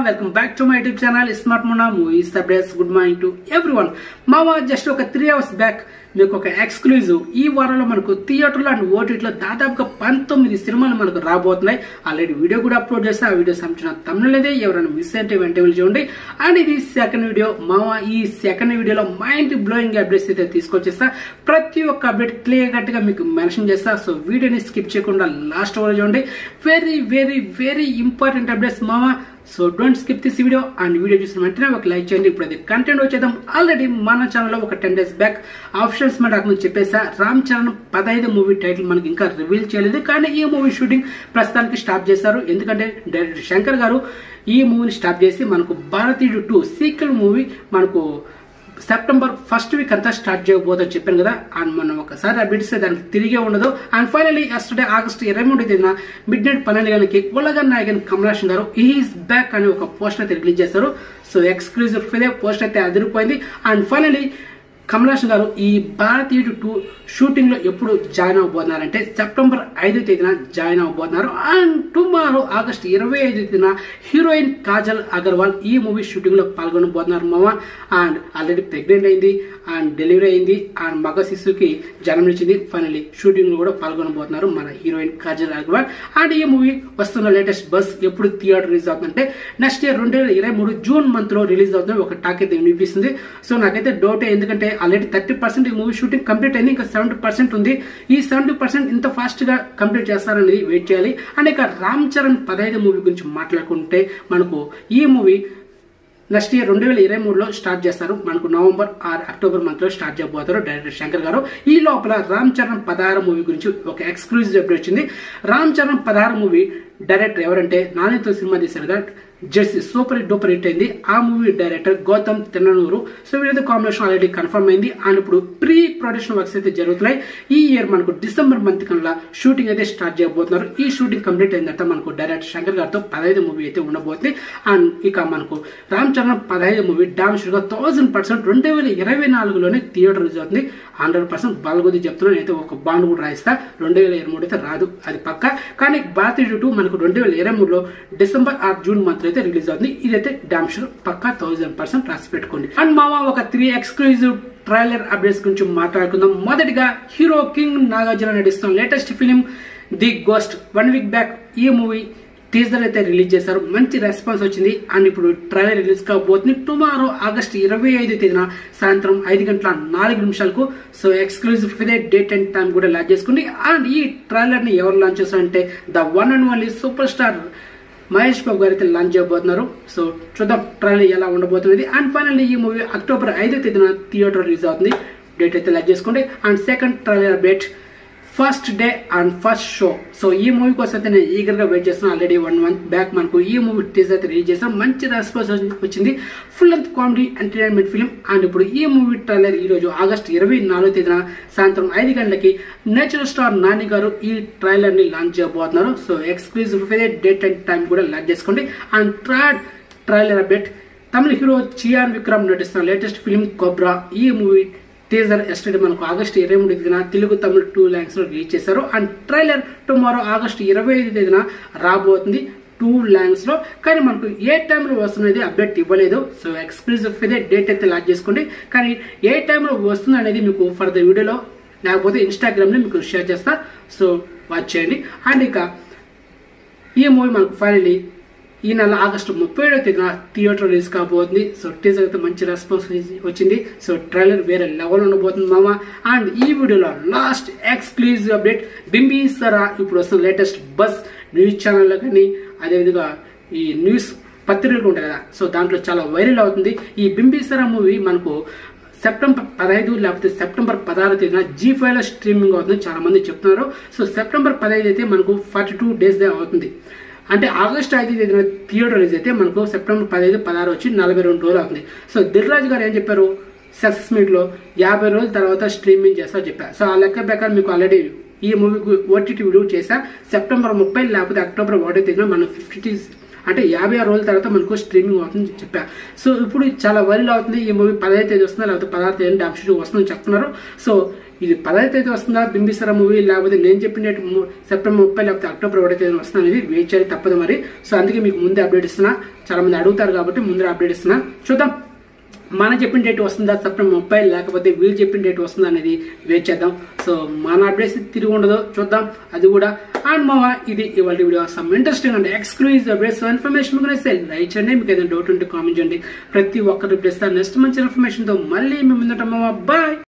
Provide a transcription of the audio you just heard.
welcome back to my YouTube channel smart Munna movies updates good morning to everyone మావా just ఒక three hours back మీకు ఒక exclusive ఈ వారంలో మనకు థియేటర్లో అండ్ ఓటీటీలో దాదాపుగా పంతొమ్మిది సినిమాలు మనకు రాబోతున్నాయి ఆల్రెడీ వీడియో కూడా అప్లోడ్ చేస్తే ఆ వీడియో సంబంధించిన తమిళదే ఎవరైనా మిస్ అయితే వెంటనే వెళ్ళి చూడండి అండ్ ఇది సెకండ్ వీడియో మావా ఈ సెకండ్ వీడియోలో మైండ్ బ్లోయింగ్ అప్డేట్స్ అయితే తీసుకొచ్చేస్తా ప్రతి ఒక్క అప్డేట్ క్లియర్ కట్ గా మీకు మెన్షన్ చేస్తా సో వీడియోని స్కిప్ చేయకుండా లాస్ట్ వరకు చూడండి very very very important updates మావా so don't skip this video and video చూసిన వెంటనే ఒక లైక్ చేయండి ఇప్పుడు అది కంటెంట్ వచ్చేద్దాం ఆల్రెడీ మన ఛానల్లో ఒక టెన్ డేస్ బ్యాక్ ఆప్షన్స్ మన ముందు చెప్పేసా రామ్ చరణ్ పదహైదు మూవీ టైటిల్ మనకి ఇంకా రివీల్ చేయలేదు కానీ ఈ మూవీ షూటింగ్ ప్రస్తుతానికి స్టాప్ చేశారు ఎందుకంటే డైరెక్టర్ శంకర్ గారు ఈ మూవీని స్టాప్ చేసి మనకు భారతీయుడు టూ సీక్వెల్ మూవీ మనకు సెప్టెంబర్ ఫస్ట్ వీక్ అంతా స్టార్ట్ చేయబోతుందని చెప్పాను కదా అండ్ మనం ఒకసారి అప్డేట్స్ దానికి తిరిగే ఉండదు అండ్ ఫైనలీ ఎస్టర్డే ఆగస్ట్ ఇరవై మూడు తేదీన మిడ్ నైట్ పన్నెండు గంటలకి ఉల్లగన్ నాయకన్ కమలాషన్ గారు ఈస్ బ్యాక్ అనే ఒక పోస్టర్ అయితే రిలీజ్ చేస్తారు సో ఎక్స్క్లూజివ్ ఫిదే పోస్టర్ అయితే అదిరిపోయింది అండ్ ఫైనలీ కమలాషన్ గారు ఈ భారతీయుడు టూ షూటింగ్ లో ఎప్పుడు జాయిన్ అవబోతున్నారంటే సెప్టెంబర్ ఐదో తేదీన జాయిన్ అవబోతున్నారు అండ్ టుమారో ఆగస్ట్ ఇరవై ఐదు తేదీన హీరోయిన్ కాజల్ అగర్వాల్ ఈ మూవీ షూటింగ్ లో పాల్గొనబోతున్నారు మామ అండ్ ఆల్రెడీ ప్రెగ్నెంట్ అయింది అండ్ డెలివరీ అయింది అండ్ మగ శిశువుకి జన్మనిచ్చింది ఫైనలీ షూటింగ్ లో కూడా పాల్గొనబోతున్నారు మన హీరోయిన్ కాజల్ అగర్వాల్ అండ్ ఈ మూవీ వస్తున్న లేటెస్ట్ బస్ ఎప్పుడు థియేటర్ రిలీజ్ అవుతుందంటే నెక్స్ట్ ఇయర్ రెండు వేల ఇరవై మూడు జూన్ మంత్ లో రిలీజ్ అవుతుంది ఒక టాక్ అయితే వినిపిస్తుంది సో నాకైతే డౌట్ ఎందుకంటే ఆల్రెడీ థర్టీ పర్సెంట్ ఈ మూవీ షూటింగ్ కంప్లీట్ అయింది ఇంకా సెవెంటీ పర్సెంట్ ఉంది ఈ సెవెంటీ పర్సెంట్ ఇంత ఫాస్ట్ గా కంప్లీట్ చేస్తారనేది వెయిట్ చేయాలి అండ్ ఇక రామ్ చరణ్ పదహైదు మూవీ గురించి మాట్లాడుకుంటే మనకు ఈ మూవీ నెక్స్ట్ ఇయర్ రెండు వేల ఇరవై మూడులో స్టార్ట్ చేస్తారు మనకు నవంబర్ ఆర్ అక్టోబర్ మంత్ లో స్టార్ట్ చేయబోతారు డైరెక్టర్ శంకర్ గారు ఈ లోపల రామ్ చరణ్ పదహారు మూవీ గురించి ఒక ఎక్స్క్లూజివ్ అప్డేట్ వచ్చింది రామ్ చరణ్ పదహారు మూవీ డైరెక్టర్ ఎవరంటే నానితో సినిమా తీశారు కదా Jersey super hit duper hit అయింది ఆ movie director Gowtam Tinnanuri so వీళ్ళతో కాంబినేషన్ ఆల్రెడీ కన్ఫర్మ్ అయింది అండ్ ఇప్పుడు ప్రీ ప్రొడక్షన్ వర్క్స్ అయితే జరుగుతున్నాయి ఈ ఇయర్ మనకు డిసెంబర్ మంత్ కల్లా షూటింగ్ అయితే స్టార్ట్ చేయబోతున్నారు ఈ షూటింగ్ కంప్లీట్ అయిన తర్వాత మనకు డైరెక్టర్ శంకర్ గారితో పదహైదు మూవీ అయితే ఉండబోతుంది అండ్ ఇక మనకు రామ్ చరణ్ పదహైదు మూవీ డామ్ షూట్గా థౌసండ్ పర్సెంట్ రెండు వేల ఇరవై నాలుగులోనే థియేటర్ రిలీజ్ అవుతుంది హండ్రెడ్ పర్సెంట్ బాలగొద్ది చెప్తున్నాను అయితే ఒక బాండ్ కూడా రాయిస్తా రెండు వేల ఇరవై మూడు అయితే రాదు అది పక్క కానీ భారతీయ టూ మనకు రెండు వేల ఇరవై మూడులో డిసెంబర్ ఆర్ జూన్ మంత్ అయితే రిలీజ్ అవుతుంది ఇదైతే డామ్ షూర్ పక్కా థౌసండ్ పర్సెంట్ రాసి పెట్టుకోండి అండ్ మామ ఒక త్రీ ఎక్స్క్లూజివ్ ట్రైలర్ అప్డేట్స్ గురించి మాట్లాడుకుందాం మొదటిగా హీరో కింగ్ నాగార్జున నటిస్తున్న latest film the ghost one week back ఈ మూవీ టీజర్ అయితే రిలీజ్ చేశారు మంచి రెస్పాన్స్ వచ్చింది అండ్ ఇప్పుడు ట్రైలర్ రిలీజ్ కాబోతుంది టుమారో ఆగస్ట్ ఇరవై ఐదు తేదీన సాయంత్రం ఐదు గంటల నాలుగు నిమిషాలకు సో ఎక్స్క్లూజివ్ ఫిదే డేట్ అండ్ టైం కూడా లాంచ్ చేసుకుంది అండ్ ఈ ట్రైలర్ ని ఎవరు లాంచ్ చేస్తారంటే the one and only super star Mahesh Babu garu అయితే లాంచ్ చేయబోతున్నారు సో చూద్దాం ట్రైలర్ ఎలా ఉండబోతున్నది అండ్ ఫైనల్లీ ఈ మూవీ అక్టోబర్ ఐదో తేదీన థియేటర్ రిలీజ్ అవుతుంది డేట్ అయితే లాంచ్ చేసుకోండి and second trailer update first day and first show so ఈ మూవీ కోసం అయితే నేను ఈగర్ గా వెయిట్ చేస్తున్నాను ఆల్రెడీ వన్ మంత్ బ్యాక్ మనకు ఈ మూవీ టీజర్ అయితే రిలీజ్ చేస్తాం మంచి రెస్పాన్స్ వచ్చింది full length comedy entertainment film and ఇప్పుడు ఈ మూవీ ట్రైలర్ ఈ రోజు ఆగస్ట్ ఇరవై నాలుగో తేదీన సాయంత్రం ఐదు గంటలకి నేచురల్ స్టార్ నాని గారు ఈ ట్రైలర్ ని లాంచ్ చేయబోతున్నారు so exclusive date and time కూడా లాంచ్ చేసుకోండి and third trailer update Tamil hero Chiyaan Vikram నటిస్తున్న లేటెస్ట్ ఫిలిం కొబ్రా ఈ మూవీ టీజర్ ఎస్టర్డే మనకు ఆగస్ట్ ఇరవై మూడు తేదీన తెలుగు తమిళ టూ లాంగ్స్ లో రిలీజ్ చేశారు అండ్ ట్రైలర్ టుమారో ఆగస్ట్ ఇరవై ఐదు తేదీన రాబోతుంది టూ లాంగ్స్ లో కానీ మనకు ఏ టైంలో వస్తున్నది అప్డేట్ ఇవ్వలేదు సో ఎక్స్క్లూజివ్ ఇదే డేట్ అయితే లాంచ్ చేసుకోండి కానీ ఏ టైంలో వస్తుంది అనేది మీకు ఫర్దర్ వీడియోలో లేకపోతే ఇన్స్టాగ్రామ్ లో మీకు షేర్ చేస్తా సో వాచ్ చేయండి అండ్ ఇక ఈ మూవీ మనకు ఫైనలీ ఈ నెల ఆగస్టు ముప్పై ఏడవ తేదీన థియేటర్ రిలీజ్ కాబోతుంది సో టీజర్ అయితే మంచి రెస్పాన్స్ వచ్చింది సో ట్రైలర్ వేరే లెవెల్ ఉండబోతుంది మామ అండ్ ఈ వీడియోలో లాస్ట్ ఎక్స్క్లూజివ్ అప్డేట్ బింబీసరా ఇప్పుడు వస్తున్న లేటెస్ట్ బస్ న్యూస్ ఛానల్లో కానీ అదేవిధంగా ఈ న్యూస్ పత్రికలు ఉంటాయి కదా సో దాంట్లో చాలా వైరల్ అవుతుంది ఈ బింబీసరా మూవీ మనకు సెప్టెంబర్ పదహైదు లేకపోతే సెప్టెంబర్ పదహారు తేదీన జీ ఫైవ్ లో స్ట్రీమింగ్ అవుతుంది చాలా మంది చెప్తున్నారు సో సెప్టెంబర్ పదహైదు అయితే మనకు ఫార్టీ టూ డేస్ దే అవుతుంది అంటే ఆగస్ట్ ఐదు తేదీన థియేటర్ రిలీజ్ అయితే మనకు సెప్టెంబర్ పదహైదు పదహారు వచ్చి నలభై రెండు రోజులు అవుతుంది సో దిల్రాజు గారు ఏం చెప్పారు సక్సెస్ మీట్ లో యాభై రోజుల తర్వాత స్ట్రీమింగ్ చేస్తా చెప్పారు సో ఆ లెక్క ప్రకారం మీకు ఆల్రెడీ ఈ మూవీకి ఓటీటీ వీడియో చేసా సెప్టెంబర్ ముప్పై లేకపోతే అక్టోబర్ ఒకటో తేదీన మనం ఫిఫ్టీ అంటే యాభై ఆరు రోజుల తర్వాత మనకు స్ట్రీమింగ్ అవుతుంది చెప్పా సో ఇప్పుడు చాలా వైరల్ అవుతుంది ఈ మూవీ పదహైదు తేదీ వస్తుంది లేకపోతే పదహారు తేదీ డామ్ షూట్ వస్తుందని చెప్తున్నారు సో ఇది పదహైదు అయితే వస్తుందా బింబిసార మూవీ లేకపోతే నేను చెప్పిన డేట్ ము- సెప్టెంబర్ ముప్పై లేకపోతే అక్టోబర్ ఒకటి అయితే వస్తుంది అనేది వెయిట్ చేయాలి తప్పదు మరి సో అందుకే మీకు ముందే అప్డేట్ ఇస్తున్నా చాలా మంది అడుగుతారు కాబట్టి ముందే అప్డేట్ ఇస్తున్నా చూద్దాం మన చెప్పిన డేట్ వస్తుందా సెప్టెంబర్ ముప్పై లేకపోతే వీళ్ళు చెప్పిన డేట్ వస్తుందా అనేది వెయిట్ చేద్దాం సో మన అప్డేట్స్ తిరిగి ఉండదు చూద్దాం అది కూడా అండ్ మావా ఇది ఇవాళ video some interesting and exclusive updates information గురించి లైక్ చేయండి మీకు ఏదైనా డౌట్ ఉంటే కామెంట్ చేయండి ప్రతి ఒక్కరు రిప్లై ఇస్తాను నెక్స్ట్ మంచి ఇన్ఫర్మేషన్ తో మళ్ళీ మేము ముందుంటాం మావా బాయ్